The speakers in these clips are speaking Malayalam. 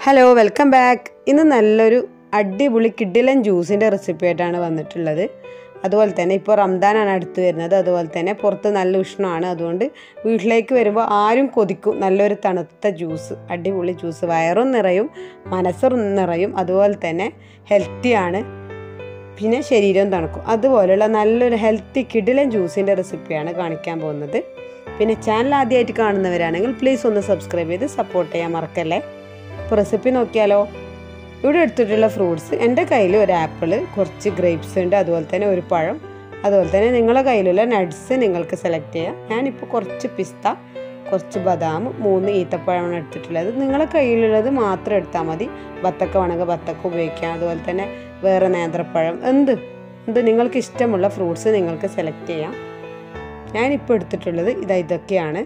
ഹലോ വെൽക്കം ബാക്ക് ഇന്ന് നല്ലൊരു അടിപൊളി കിഡിലൻ ജ്യൂസിൻ്റെ റെസിപ്പി ആയിട്ടാണ് വന്നിട്ടുള്ളത് അതുപോലെ തന്നെ ഇപ്പോൾ റംദാനാണ് അടുത്ത് വരുന്നത് അതുപോലെ തന്നെ പുറത്ത് നല്ല ഉഷ്ണമാണ് അതുകൊണ്ട് വീട്ടിലേക്ക് വരുമ്പോൾ ആരും കൊതിക്കും നല്ലൊരു തണുത്ത ജ്യൂസ് അടിപൊളി ജ്യൂസ് വയറും നിറയും മനസ്സും നിറയും അതുപോലെ തന്നെ ഹെൽത്തിയാണ് പിന്നെ ശരീരം തണുക്കും അതുപോലെയുള്ള നല്ലൊരു ഹെൽത്തി കിഡിലൻ ജ്യൂസിൻ്റെ റെസിപ്പിയാണ് കാണിക്കാൻ പോകുന്നത് പിന്നെ ചാനൽ ആദ്യമായിട്ട് കാണുന്നവരാണെങ്കിൽ പ്ലീസ് ഒന്ന് സബ്സ്ക്രൈബ് ചെയ്ത് സപ്പോർട്ട് ചെയ്യാൻ മറക്കല്ലേ അപ്പോൾ റെസിപ്പി നോക്കിയാലോ ഇവിടെ എടുത്തിട്ടുള്ള ഫ്രൂട്ട്സ് എൻ്റെ കയ്യിൽ ഒരു ആപ്പിള് കുറച്ച് ഗ്രേപ്സ് ഉണ്ട് അതുപോലെ തന്നെ ഒരു പഴം അതുപോലെ തന്നെ നിങ്ങളുടെ കയ്യിലുള്ള നട്ട്സ് നിങ്ങൾക്ക് സെലക്ട് ചെയ്യാം ഞാനിപ്പോൾ കുറച്ച് പിസ്ത കുറച്ച് ബദാം മൂന്ന് ഈത്തപ്പഴമാണ് എടുത്തിട്ടുള്ളത് നിങ്ങളുടെ കയ്യിലുള്ളത് മാത്രം എടുത്താൽ മതി ബത്തക്ക വേണമെങ്കിൽ ബത്തക്ക ഉപയോഗിക്കാം അതുപോലെ തന്നെ വേറെ നേന്ത്രപ്പഴം എന്ത് എന്ത് നിങ്ങൾക്ക് ഇഷ്ടമുള്ള ഫ്രൂട്ട്സ് നിങ്ങൾക്ക് സെലക്ട് ചെയ്യാം ഞാനിപ്പോൾ എടുത്തിട്ടുള്ളത് ഇതാ ഇതൊക്കെയാണ്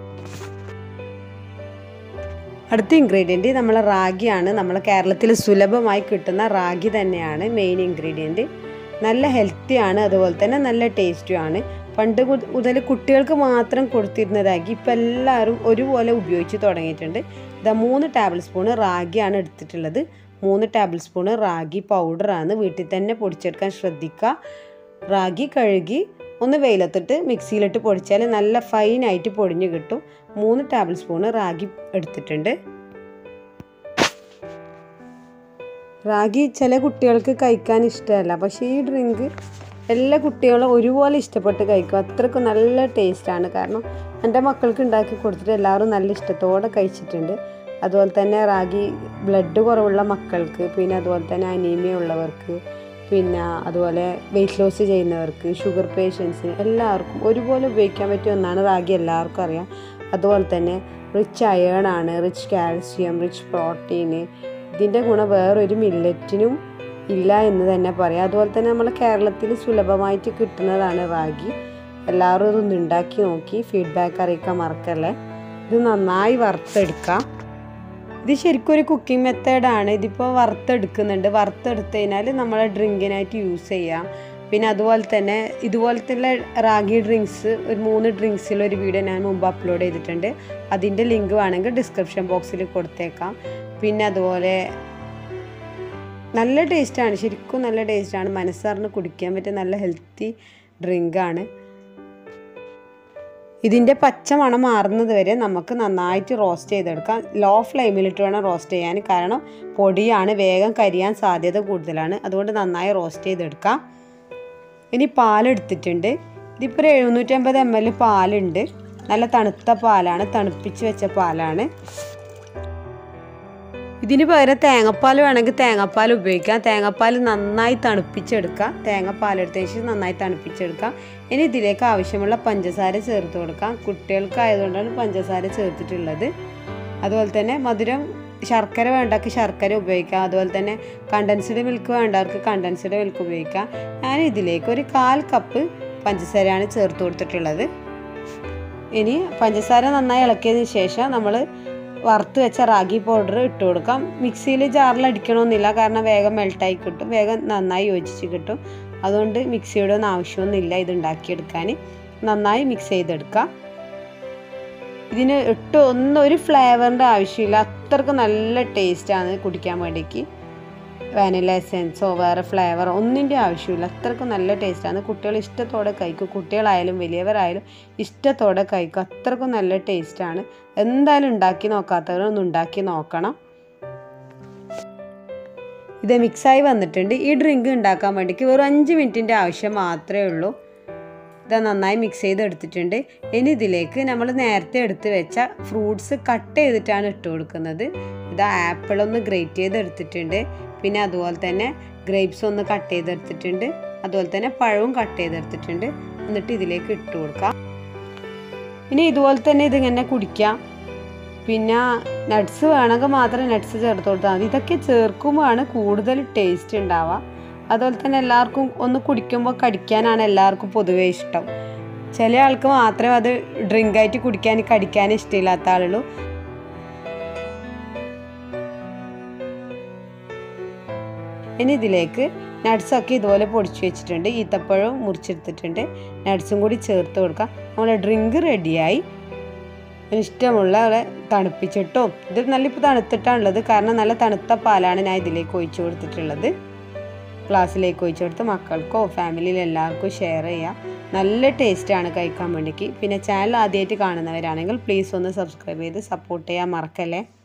അടുത്ത ഇൻഗ്രീഡിയൻറ്റ് നമ്മളെ റാഗിയാണ് നമ്മളെ കേരളത്തിൽ സുലഭമായി കിട്ടുന്ന റാഗി തന്നെയാണ് മെയിൻ ഇൻഗ്രീഡിയൻറ്റ് നല്ല ഹെൽത്തിയാണ് അതുപോലെ തന്നെ നല്ല ടേസ്റ്റുമാണ് പണ്ട് മുതൽ കുട്ടികൾക്ക് മാത്രം കൊടുത്തിരുന്ന റാഗി ഇപ്പം എല്ലാവരും ഒരുപോലെ ഉപയോഗിച്ച് തുടങ്ങിയിട്ടുണ്ട് ഇതാ മൂന്ന് ടേബിൾ സ്പൂണ് റാഗിയാണ് എടുത്തിട്ടുള്ളത് മൂന്ന് ടേബിൾ സ്പൂണ് റാഗി പൗഡറാണ് വീട്ടിൽ തന്നെ പൊടിച്ചെടുക്കാൻ ശ്രദ്ധിക്കുക റാഗി കഴുകി ഒന്ന് വെയിലത്തിട്ട് മിക്സിയിലിട്ട് പൊടിച്ചാൽ നല്ല ഫൈനായിട്ട് പൊടിഞ്ഞ് കിട്ടും മൂന്ന് ടേബിൾ സ്പൂണ് റാഗി എടുത്തിട്ടുണ്ട് റാഗി ചില കുട്ടികൾക്ക് കഴിക്കാൻ ഇഷ്ടമല്ല പക്ഷേ ഈ ഡ്രിങ്ക് എല്ലാ കുട്ടികളും ഒരുപോലെ ഇഷ്ടപ്പെട്ട് കഴിക്കും അത്രയ്ക്ക് നല്ല ടേസ്റ്റാണ് കാരണം എൻ്റെ മക്കൾക്ക് ഉണ്ടാക്കി കൊടുത്തിട്ട് എല്ലാവരും നല്ല ഇഷ്ടത്തോടെ കഴിച്ചിട്ടുണ്ട് അതുപോലെ തന്നെ റാഗി ബ്ലഡ് കുറവുള്ള മക്കൾക്ക് പിന്നെ അതുപോലെ തന്നെ അനീമിയ ഉള്ളവർക്ക് പിന്നെ അതുപോലെ വെയിറ്റ് ലോസ് ചെയ്യുന്നവർക്ക് ഷുഗർ പേഷ്യൻസിന് എല്ലാവർക്കും ഒരുപോലെ ഉപയോഗിക്കാൻ പറ്റിയ ഒന്നാണ് റാഗി എല്ലാവർക്കും അറിയാം അതുപോലെ തന്നെ റിച്ച് അയേൺ ആണ് റിച്ച് കാൽസ്യം റിച്ച് പ്രോട്ടീന് ഇതിൻ്റെ ഗുണം വേറൊരു മില്ലറ്റിനും ഇല്ല എന്ന് തന്നെ പറയാം അതുപോലെ തന്നെ നമ്മൾ കേരളത്തിൽ സുലഭമായിട്ട് കിട്ടുന്നതാണ് റാഗി എല്ലാവരും ഇതൊന്ന് ഉണ്ടാക്കി നോക്കി ഫീഡ്ബാക്ക് അറിയിക്കാൻ മറക്കല്ലേ ഇത് നന്നായി വറുത്തെടുക്കാം ഇത് ശരിക്കും ഒരു കുക്കിംഗ് മെത്തേഡാണ് ഇതിപ്പോൾ വറുത്തെടുക്കുന്നുണ്ട് വറുത്തെടുത്ത് കഴിഞ്ഞാൽ നമ്മളെ ഡ്രിങ്കിനായിട്ട് യൂസ് ചെയ്യാം പിന്നെ അതുപോലെ തന്നെ ഇതുപോലത്തെ റാഗി ഡ്രിങ്ക്സ് ഒരു മൂന്ന് ഡ്രിങ്ക്സിൽ ഒരു വീഡിയോ ഞാൻ മുമ്പ് അപ്ലോഡ് ചെയ്തിട്ടുണ്ട് അതിൻ്റെ ലിങ്ക് വേണമെങ്കിൽ ഡിസ്ക്രിപ്ഷൻ ബോക്സിൽ കൊടുത്തേക്കാം പിന്നെ അതുപോലെ നല്ല ടേസ്റ്റാണ് ശരിക്കും നല്ല ടേസ്റ്റാണ് മനസ്സറിഞ്ഞ് കുടിക്കാൻ പറ്റിയ നല്ല ഹെൽത്തി ഡ്രിങ്കാണ് ഇതിൻ്റെ പച്ച മണം മാറുന്നത് വരെ നമുക്ക് നന്നായിട്ട് റോസ്റ്റ് ചെയ്തെടുക്കാം ലോ ഫ്ലെയിമിലിട്ട് വേണം റോസ്റ്റ് ചെയ്യാൻ കാരണം പൊടിയാണ് വേഗം കരിയാൻ സാധ്യത കൂടുതലാണ് അതുകൊണ്ട് നന്നായി റോസ്റ്റ് ചെയ്തെടുക്കാം ഇനി പാലെടുത്തിട്ടുണ്ട് ഇതിപ്പോൾ ഒരു എഴുന്നൂറ്റമ്പത് എം എൽ പാലുണ്ട് നല്ല തണുത്ത പാലാണ് തണുപ്പിച്ച് വെച്ച പാലാണ് ഇതിന് പകരം തേങ്ങാപ്പാൽ വേണമെങ്കിൽ തേങ്ങാപ്പാൽ ഉപയോഗിക്കാം തേങ്ങാപ്പാൽ നന്നായി തണുപ്പിച്ചെടുക്കാം തേങ്ങാപ്പാൽ എടുത്തതിന് ശേഷം നന്നായി തണുപ്പിച്ചെടുക്കാം ഇനി ഇതിലേക്ക് ആവശ്യമുള്ള പഞ്ചസാര ചേർത്ത് കൊടുക്കാം കുട്ടികൾക്കായതുകൊണ്ടാണ് പഞ്ചസാര ചേർത്തിട്ടുള്ളത് അതുപോലെ തന്നെ മധുരം ശർക്കര വേണ്ടവർക്ക് ശർക്കര ഉപയോഗിക്കാം അതുപോലെ തന്നെ കണ്ടൻസ്ഡ് മിൽക്ക് വേണ്ടവർക്ക് കണ്ടൻസ്ഡ് മിൽക്ക് ഉപയോഗിക്കാം ഞാൻ ഇതിലേക്ക് ഒരു കാൽ കപ്പ് പഞ്ചസാരയാണ് ചേർത്ത് കൊടുത്തിട്ടുള്ളത് ഇനി പഞ്ചസാര നന്നായി ഇളക്കിയതിന് ശേഷം നമ്മൾ വറുത്ത് വെച്ച റാഗി പൗഡർ ഇട്ട് കൊടുക്കാം മിക്സിയിൽ ജാറിൽ അടിക്കണമെന്നില്ല കാരണം വേഗം മെൽട്ടായി കിട്ടും വേഗം നന്നായി യോജിച്ച് കിട്ടും അതുകൊണ്ട് മിക്സിയുടെ ഒന്നും ആവശ്യമൊന്നുമില്ല ഇത് ഉണ്ടാക്കിയെടുക്കാൻ നന്നായി മിക്സ് ചെയ്തെടുക്കാം ഇതിന് ഇട്ട് ഒന്നും ഒരു ഫ്ലേവറിൻ്റെ ആവശ്യമില്ല അത്രക്ക് നല്ല ടേസ്റ്റാണ് കുടിക്കാൻ വേണ്ടിക്ക് വാനില എസെൻസോ വേറെ ഫ്ലേവറോ ഒന്നിൻ്റെ ആവശ്യമില്ല അത്രക്ക് നല്ല ടേസ്റ്റാണ് കുട്ടികൾ ഇഷ്ടത്തോടെ കഴിക്കും കുട്ടികളായാലും വലിയവരായാലും ഇഷ്ടത്തോടെ കഴിക്കും അത്രക്കും നല്ല ടേസ്റ്റാണ് എന്തായാലും ഉണ്ടാക്കി നോക്കാത്തവരൊന്ന് ഉണ്ടാക്കി നോക്കണം ഇത് മിക്സായി വന്നിട്ടുണ്ട് ഈ ഡ്രിങ്ക് ഉണ്ടാക്കാൻ വേണ്ടിക്ക് വെറും അഞ്ച് മിനിറ്റിൻ്റെ ആവശ്യം മാത്രമേ ഉള്ളൂ ഇത് നന്നായി മിക്സ് ചെയ്ത് എടുത്തിട്ടുണ്ട് ഇനി ഇതിലേക്ക് നമ്മൾ നേരത്തെ എടുത്ത് വെച്ച ഫ്രൂട്ട്സ് കട്ട് ചെയ്തിട്ടാണ് ഇട്ട് കൊടുക്കുന്നത് ഇത് ആപ്പിൾ ഒന്ന് ഗ്രേറ്റ് ചെയ്ത് എടുത്തിട്ടുണ്ട് പിന്നെ അതുപോലെ തന്നെ ഗ്രേപ്സ് ഒന്ന് കട്ട് ചെയ്തെടുത്തിട്ടുണ്ട് അതുപോലെ തന്നെ പഴവും കട്ട് ചെയ്തെടുത്തിട്ടുണ്ട് എന്നിട്ട് ഇതിലേക്ക് ഇട്ട് കൊടുക്കാം ഇനി ഇതുപോലെ തന്നെ ഇതിങ്ങനെ കുടിക്കാം പിന്നെ നട്ട്സ് വേണമെങ്കിൽ മാത്രം നട്ട്സ് ചേർത്ത് കൊടുത്താൽ മതി ഇതൊക്കെ ചേർക്കുമ്പോഴാണ് കൂടുതൽ ടേസ്റ്റ് ഉണ്ടാവുക അതുപോലെ തന്നെ എല്ലാവർക്കും ഒന്ന് കുടിക്കുമ്പോൾ കടിക്കാനാണ് എല്ലാവർക്കും പൊതുവേ ഇഷ്ടം ചില ആൾക്ക് മാത്രമേ അത് ഡ്രിങ്കായിട്ട് കുടിക്കാൻ കടിക്കാൻ ഇഷ്ടമില്ലാത്ത ആളുള്ളൂ ഇനി ഇതിലേക്ക് നട്ട്സൊക്കെ ഇതുപോലെ പൊടിച്ചു വെച്ചിട്ടുണ്ട് ഈത്തപ്പഴവും മുറിച്ചെടുത്തിട്ടുണ്ട് നട്ട്സും കൂടി ചേർത്ത് കൊടുക്കാം നമ്മുടെ ഡ്രിങ്ക് റെഡിയായി ഇഷ്ടമുള്ള തണുപ്പിച്ചിട്ടും ഇത് നല്ല ഇപ്പോൾ തണുത്തിട്ടാണുള്ളത് കാരണം നല്ല തണുത്ത പാലാണ് ഞാൻ ഇതിലേക്ക് ഒഴിച്ചു കൊടുത്തിട്ടുള്ളത് ഗ്ലാസ്സിലേക്ക് ഒഴിച്ചു കൊടുത്ത് മക്കൾക്കോ ഫാമിലിയിൽ എല്ലാവർക്കും ഷെയർ ചെയ്യാം നല്ല ടേസ്റ്റാണ് കഴിക്കാൻ വേണ്ടിക്ക് പിന്നെ ചാനൽ ആദ്യമായിട്ട് കാണുന്നവരാണെങ്കിൽ പ്ലീസ് ഒന്ന് സബ്സ്ക്രൈബ് ചെയ്ത് സപ്പോർട്ട് ചെയ്യാൻ മറക്കല്ലേ